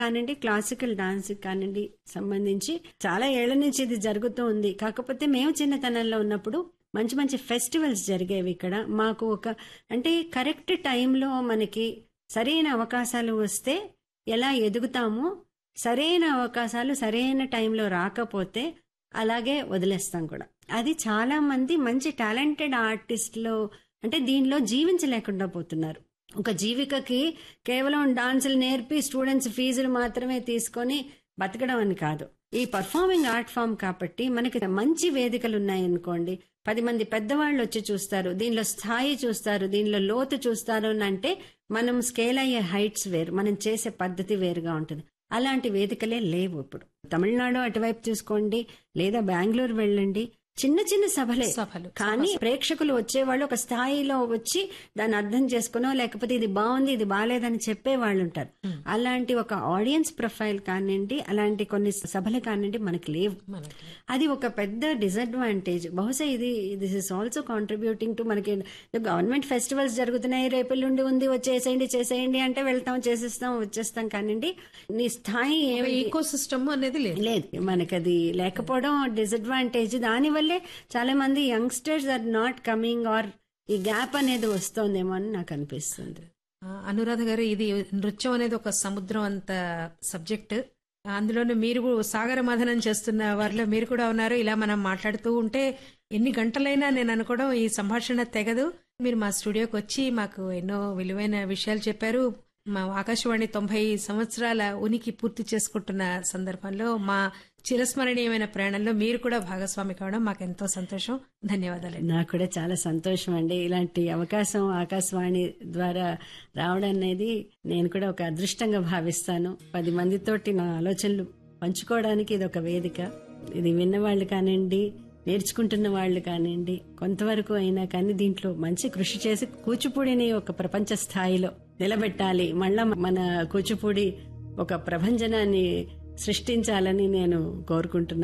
కానివ్వండి classical dance కానివ్వండి సంబంధించి చాలా ఏళ్ల నుంచి ఇది జరుగుతూ ఉంది కాకపోతే మేము చిన్నతనంలో ఉన్నప్పుడు మంచి మంచి ఫెస్టివల్స్ జరిగేవి ఇక్కడ మాకు ఒక అంటే కరెక్ట్ టైంలో మనకి సరైన అవకాశాలు వస్తే ఎలా ఎదుగుతామో సరైన అవకాశాలు సరైన టైంలో రాకపోతే అలాగే వదిలేస్తాం కూడా అది చాలా మంది మంచి టాలెంటెడ్ ఆర్టిస్టులు అంటే దీనిలో జీవించలేకుండా పోతున్నారు ఒక జీవికకి కేవలం డాన్సులు నేర్పి స్టూడెంట్స్ ఫీజులు మాత్రమే తీసుకొని బతకడం అని కాదు ఈ పర్ఫార్మింగ్ ఆర్ట్ ఫామ్ కాబట్టి మనకి మంచి వేదికలు ఉన్నాయనుకోండి పది మంది పెద్దవాళ్ళు వచ్చి చూస్తారు దీనిలో స్థాయి చూస్తారు దీనిలో లోతు చూస్తారు అని అంటే మనం స్కేల్ అయ్యే హైట్స్ వేరు మనం చేసే పద్ధతి వేరుగా ఉంటుంది అలాంటి వేదికలే లేవు ఇప్పుడు తమిళనాడు అటువైపు చూసుకోండి లేదా బెంగళూరు వెళ్ళండి చిన్న చిన్న సభలే సభలు కానీ ప్రేక్షకులు వచ్చేవాళ్ళు ఒక స్థాయిలో వచ్చి దాన్ని అర్థం చేసుకునో లేకపోతే ఇది బాగుంది ఇది బాగాలేదని చెప్పే వాళ్ళు ఉంటారు అలాంటి ఒక ఆడియన్స్ ప్రొఫైల్ కానివ్వండి అలాంటి కొన్ని సభలు కానివ్వండి మనకి లేవు మనకి అది ఒక పెద్ద డిసడ్వాంటేజ్ బహుశా ఇది this is also contributing to మనకి గవర్నమెంట్ ఫెస్టివల్స్ జరుగుతున్నాయి రేపెల్లుండి ఉంది వచ్చేసేయండి చేసేయండి అంటే వెళ్తాం చేసేస్తాం వచ్చేస్తాం కానివ్వండి నీ స్థాయి ఏమి ఈకో సిస్టమ్ అనేది లేదు లేదు మనకి అది లేకపోవడం డిసడ్వాంటేజ్ దానివల్లే చాలా మంది youngsters are not coming or ఈ గ్యాప్ అనేది వస్తోందేమో అని నాకు అనిపిస్తుంది ఆ, అనురాధ గారు ఇది నృత్యం అనేది ఒక సముద్రం అంత సబ్జెక్ట్ అందులోనూ మీరు సాగర మథనం చేస్తున్న వారిలో మీరు కూడా ఉన్నారు ఇలా మనం మాట్లాడుతూ ఉంటే ఎన్ని గంటలైనా నేను అనుకోవడం ఈ సంభాషణ తెగదు మీరు మా స్టూడియోకి వచ్చి మాకు ఎన్నో విలువైన విషయాలు చెప్పారు మా ఆకాశవాణి తొంభై సంవత్సరాల ఉనికి పూర్తి చేసుకుంటున్న సందర్భంలో మా చిరస్మరణీయమైన ప్రయాణంలో మీరు కూడా భాగస్వామి కావడం మాకు ఎంతో సంతోషం ధన్యవాదాలు నాకు కూడా చాలా సంతోషం అండి ఇలాంటి అవకాశం ఆకాశవాణి ద్వారా రావడం అనేది నేను కూడా ఒక అదృష్టంగా భావిస్తాను పది మందితోటి నా ఆలోచనలు పంచుకోవడానికి ఇది ఒక వేదిక ఇది విన్నవాళ్ళు కానివ్వండి నేర్చుకుంటున్న వాళ్ళు కానివ్వండి కొంతవరకు అయినా కానీ దీంట్లో మంచి కృషి చేసి కూచిపూడిని ఒక ప్రపంచ స్థాయిలో నిలబెట్టాలి మళ్ళా మన కూచిపూడి ఒక ప్రభంజనాన్ని సృష్టించాలని నేను కోరుకుంటున్నాను